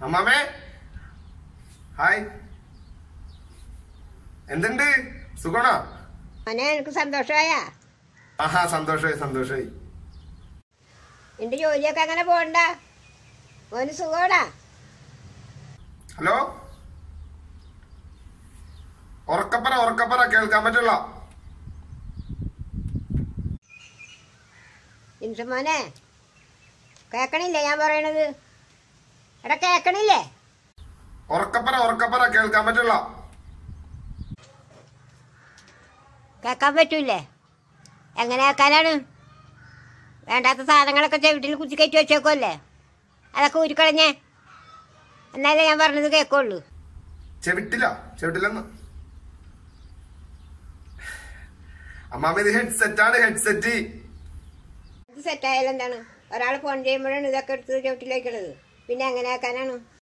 അമ്മാമേ hi എന്തുണ്ട് സുഖണോ മോനെ എനിക്ക് സന്തോഷമായ ആഹാ സന്തോഷമായി സന്തോഷമായി നിന്റെ ജോലിയൊക്കെ അങ്ങനെ പോകണ്ട മോന് സുഖമാടാ ഹലോ ഉറക്കപ്പറ ഉറക്കപ്പറ കേൾക്കാൻ പറ്റുള്ള ജിൻസ മോനെ കേക്കണില്ലേ ഞാൻ പറയണത് എടാ കേക്കണില്ലേ ഉറക്കപ്പറ ഉറക്കപ്പറ കേൾക്കാൻ പറ്റുള്ള കേക്കാൻ പറ്റൂലേ എങ്ങനെ കേക്കാനാണ് വേണ്ടാത്ത സാധനങ്ങളൊക്കെ ചെവിട്ടിൽ കുത്തി കയറ്റി വെച്ചേക്കുമല്ലേ അതൊക്കെ ഊരിക്കളഞ്ഞേ എന്നാലേ ഞാൻ പറഞ്ഞത് കേൾക്കുള്ളൂ ചെവിട്ടില്ല ചെവിട്ടില്ലെന്ന് അമ്മാമ ഇത് ഹെഡ്സെറ്റ് ആണ് ഹെഡ്സെറ്റ് ഇത് സെറ്റായാലും എന്താണ് ഒരാൾ ഫോൺ ചെയ്യുമ്പോഴാണ് ഇതൊക്കെ എടുത്ത് ചവിട്ടിലേക്കുള്ളത് പിന്നെ എങ്ങനെ ആക്കാനാണ്